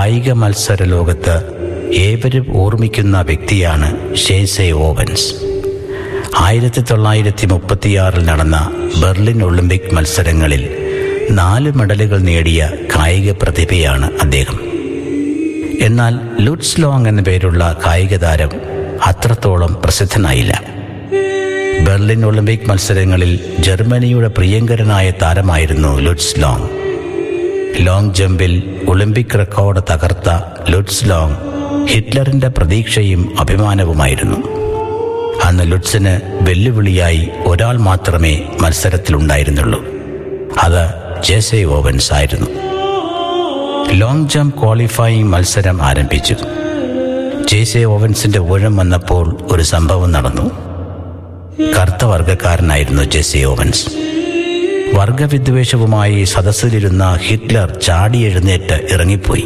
കായിക മത്സര ലോകത്ത് ഏവരും ഓർമ്മിക്കുന്ന വ്യക്തിയാണ് ഷേസെ ഓവൻസ് ആയിരത്തി തൊള്ളായിരത്തി മുപ്പത്തിയാറിൽ നടന്ന ബെർലിൻ ഒളിമ്പിക് മത്സരങ്ങളിൽ നാല് മെഡലുകൾ നേടിയ കായിക പ്രതിഭയാണ് അദ്ദേഹം എന്നാൽ ലുട്സ് ലോങ് എന്ന പേരുള്ള കായിക താരം അത്രത്തോളം പ്രസിദ്ധനായില്ല ബെർലിൻ ഒളിമ്പിക് മത്സരങ്ങളിൽ ജർമ്മനിയുടെ പ്രിയങ്കരനായ താരമായിരുന്നു ലുട്സ് ലോങ് ലോങ് ജമ്പിൽ ഒളിമ്പിക് റെക്കോർഡ് തകർത്ത ലുട്സ് ലോങ് ഹിറ്റ്ലറിന്റെ പ്രതീക്ഷയും അഭിമാനവുമായിരുന്നു അന്ന് ലുട്സിന് വെല്ലുവിളിയായി ഒരാൾ മാത്രമേ മത്സരത്തിലുണ്ടായിരുന്നുള്ളൂ അത് ജെസെ ഓവൻസ് ആയിരുന്നു ലോങ് ജംപ് ക്വാളിഫയിങ് മത്സരം ആരംഭിച്ചു ജെസെ ഓവൻസിന്റെ ഊഴം വന്നപ്പോൾ ഒരു സംഭവം നടന്നു കറുത്ത വർഗക്കാരനായിരുന്നു ജെസെ ഓവൻസ് വർഗവിദ്വേഷവുമായി സദസ്സിലിരുന്ന ഹിറ്റ്ലർ ചാടി എഴുന്നേറ്റ് ഇറങ്ങിപ്പോയി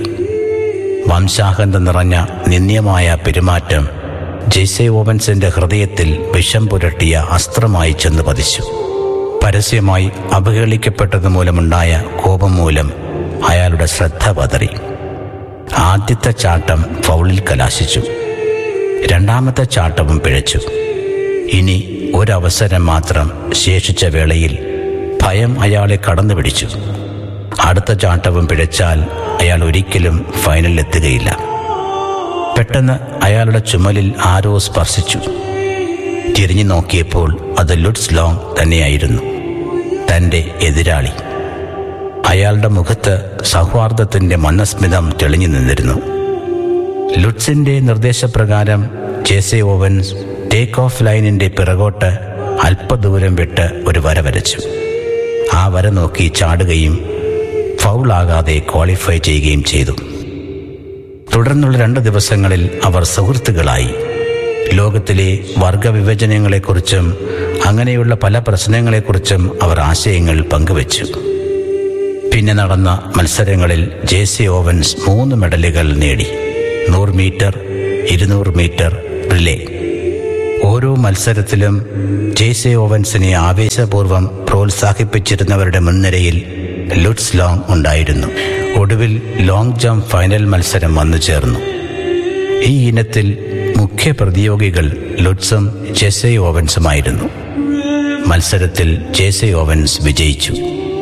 വംശാഹന്ത നിറഞ്ഞ നിന്ദ്യമായ പെരുമാറ്റം ജെയ്സെ ഓവൻസിന്റെ ഹൃദയത്തിൽ വിഷം പുരട്ടിയ അസ്ത്രമായി ചെന്ന് പതിച്ചു പരസ്യമായി അവഹേളിക്കപ്പെട്ടത് മൂലമുണ്ടായ കോപം മൂലം അയാളുടെ ശ്രദ്ധ പതറി ആദ്യത്തെ ചാട്ടം ഫൗളിൽ കലാശിച്ചു രണ്ടാമത്തെ ചാട്ടവും പിഴച്ചു ഇനി ഒരവസരം മാത്രം ശേഷിച്ച വേളയിൽ ഭയം അയാളെ കടന്നു പിടിച്ചു അടുത്ത ചാട്ടവും പിഴച്ചാൽ അയാൾ ഒരിക്കലും ഫൈനലിലെത്തുകയില്ല പെട്ടെന്ന് അയാളുടെ ചുമലിൽ ആരോ സ്പർശിച്ചു തിരിഞ്ഞു നോക്കിയപ്പോൾ അത് ലുഡ്സ് ലോങ് തന്നെയായിരുന്നു തൻ്റെ എതിരാളി അയാളുടെ മുഖത്ത് സൗഹാർദ്ദത്തിൻ്റെ മന്നസ്മിതം തെളിഞ്ഞു നിന്നിരുന്നു ലുഡ്സിൻ്റെ നിർദ്ദേശപ്രകാരം ജേസെ ഓവൻസ് ടേക്ക് ഓഫ് ലൈനിൻ്റെ പിറകോട്ട് അല്പദൂരം വിട്ട് ഒരു വര വരച്ചു ആ വര നോക്കി ചാടുകയും ഫൗളാകാതെ ക്വാളിഫൈ ചെയ്യുകയും ചെയ്തു തുടർന്നുള്ള രണ്ട് ദിവസങ്ങളിൽ അവർ സുഹൃത്തുക്കളായി ലോകത്തിലെ വർഗവിഭജനങ്ങളെക്കുറിച്ചും അങ്ങനെയുള്ള പല പ്രശ്നങ്ങളെക്കുറിച്ചും അവർ ആശയങ്ങൾ പങ്കുവച്ചു പിന്നെ നടന്ന മത്സരങ്ങളിൽ ജേസി ഓവൻസ് മൂന്ന് മെഡലുകൾ നേടി നൂറ് മീറ്റർ ഇരുന്നൂറ് മീറ്റർ റിലേ ഓരോ മത്സരത്തിലും ജേസെ ഓവൻസിനെ ആവേശപൂർവ്വം പ്രോത്സാഹിപ്പിച്ചിരുന്നവരുടെ മുൻനിരയിൽ ലുട്സ് ലോങ് ഉണ്ടായിരുന്നു ഒടുവിൽ ലോങ് ജംപ് ഫൈനൽ മത്സരം വന്നു ചേർന്നു ഈ ഇനത്തിൽ മുഖ്യ പ്രതിയോഗികൾ ലുട്സും ജെസെ ഓവൻസുമായിരുന്നു മത്സരത്തിൽ ജെസെ ഓവൻസ് വിജയിച്ചു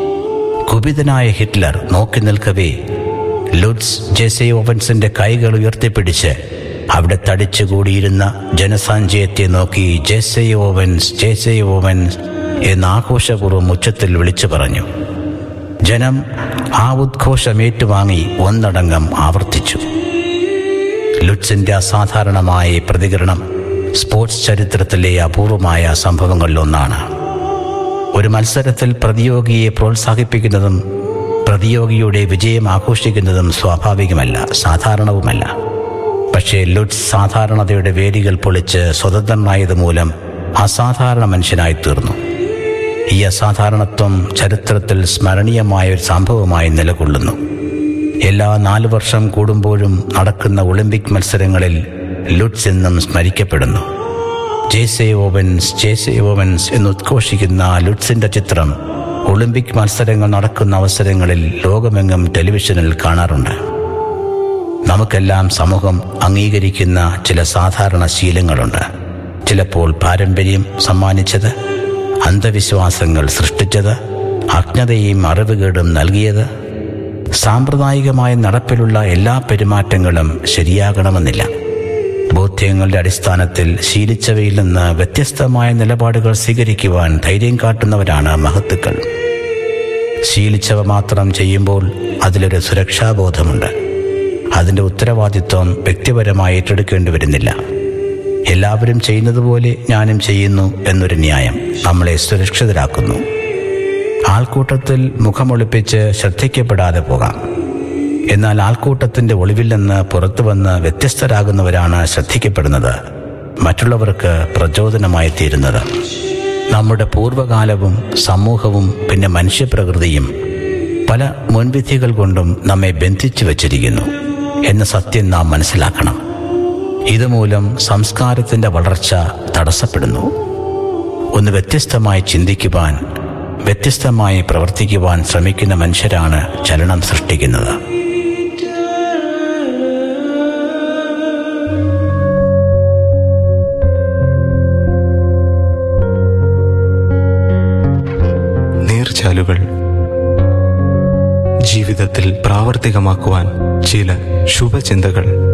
കുപിതനായ ഹിറ്റ്ലർ നോക്കി നിൽക്കവേ ലുട്സ് ജെസെ ഓവൻസിന്റെ കൈകൾ ഉയർത്തിപ്പിടിച്ച് അവിടെ തടിച്ചുകൂടിയിരുന്ന ജനസഞ്ചയത്തെ നോക്കി ജെസെ ഓവൻസ് ജെസെ ഓവൻസ് എന്ന് ആഘോഷപൂർവ്വം ഉച്ചത്തിൽ വിളിച്ചു പറഞ്ഞു ജനം ആ ഉദ്ഘോഷം ഏറ്റുവാങ്ങി ഒന്നടങ്കം ആവർത്തിച്ചു ലുട്സിന്റെ അസാധാരണമായ ഈ പ്രതികരണം സ്പോർട്സ് ചരിത്രത്തിലെ അപൂർവമായ സംഭവങ്ങളിലൊന്നാണ് ഒരു മത്സരത്തിൽ പ്രതിയോഗിയെ പ്രോത്സാഹിപ്പിക്കുന്നതും പ്രതിയോഗിയുടെ വിജയം ആഘോഷിക്കുന്നതും സ്വാഭാവികമല്ല സാധാരണവുമല്ല പക്ഷേ ലുട്സ് സാധാരണതയുടെ വേദികൾ പൊളിച്ച് സ്വതന്ത്രനായത് മൂലം അസാധാരണ മനുഷ്യനായി തീർന്നു ഈ അസാധാരണത്വം ചരിത്രത്തിൽ സ്മരണീയമായ ഒരു സംഭവമായി നിലകൊള്ളുന്നു എല്ലാ നാലു വർഷം കൂടുമ്പോഴും നടക്കുന്ന ഒളിമ്പിക് മത്സരങ്ങളിൽ ലുട്സ് എന്നും സ്മരിക്കപ്പെടുന്നു ജേസെ ഓവൻസ് ജേസെ ഓവൻസ് എന്ന് ഉദ്ഘോഷിക്കുന്ന ലുട്സിന്റെ ചിത്രം ഒളിമ്പിക് മത്സരങ്ങൾ നടക്കുന്ന അവസരങ്ങളിൽ ലോകമെങ്ങും ടെലിവിഷനിൽ കാണാറുണ്ട് നമുക്കെല്ലാം സമൂഹം അംഗീകരിക്കുന്ന ചില സാധാരണ ശീലങ്ങളുണ്ട് ചിലപ്പോൾ പാരമ്പര്യം സമ്മാനിച്ചത് അന്ധവിശ്വാസങ്ങൾ സൃഷ്ടിച്ചത് അജ്ഞതയും അറിവുകേടും നൽകിയത് സാമ്പ്രദായികമായ നടപ്പിലുള്ള എല്ലാ പെരുമാറ്റങ്ങളും ശരിയാകണമെന്നില്ല ബോധ്യങ്ങളുടെ അടിസ്ഥാനത്തിൽ ശീലിച്ചവയിൽ നിന്ന് വ്യത്യസ്തമായ നിലപാടുകൾ സ്വീകരിക്കുവാൻ ധൈര്യം കാട്ടുന്നവരാണ് മഹത്തുക്കൾ ശീലിച്ചവ മാത്രം ചെയ്യുമ്പോൾ അതിലൊരു സുരക്ഷാബോധമുണ്ട് അതിൻ്റെ ഉത്തരവാദിത്വം വ്യക്തിപരമായി ഏറ്റെടുക്കേണ്ടി വരുന്നില്ല എല്ലാവരും ചെയ്യുന്നത് പോലെ ഞാനും ചെയ്യുന്നു എന്നൊരു ന്യായം നമ്മളെ സുരക്ഷിതരാക്കുന്നു ആൾക്കൂട്ടത്തിൽ മുഖമൊളിപ്പിച്ച് ശ്രദ്ധിക്കപ്പെടാതെ പോകാം എന്നാൽ ആൾക്കൂട്ടത്തിന്റെ ഒളിവിൽ നിന്ന് പുറത്തു വന്ന് വ്യത്യസ്തരാകുന്നവരാണ് ശ്രദ്ധിക്കപ്പെടുന്നത് മറ്റുള്ളവർക്ക് പ്രചോദനമായി തീരുന്നത് നമ്മുടെ പൂർവ്വകാലവും സമൂഹവും പിന്നെ മനുഷ്യപ്രകൃതിയും പല മുൻവിധികൾ കൊണ്ടും നമ്മെ ബന്ധിച്ചു വച്ചിരിക്കുന്നു എന്ന സത്യം നാം മനസ്സിലാക്കണം ഇതുമൂലം സംസ്കാരത്തിന്റെ വളർച്ച തടസ്സപ്പെടുന്നു ഒന്ന് വ്യത്യസ്തമായി ചിന്തിക്കുവാൻ വ്യത്യസ്തമായി പ്രവർത്തിക്കുവാൻ ശ്രമിക്കുന്ന മനുഷ്യരാണ് ചലനം സൃഷ്ടിക്കുന്നത് വായ്ച്ചാലുകൾ ജീവിതത്തിൽ പ്രാവർത്തികമാക്കുവാൻ ചില ശുഭചിന്തകൾ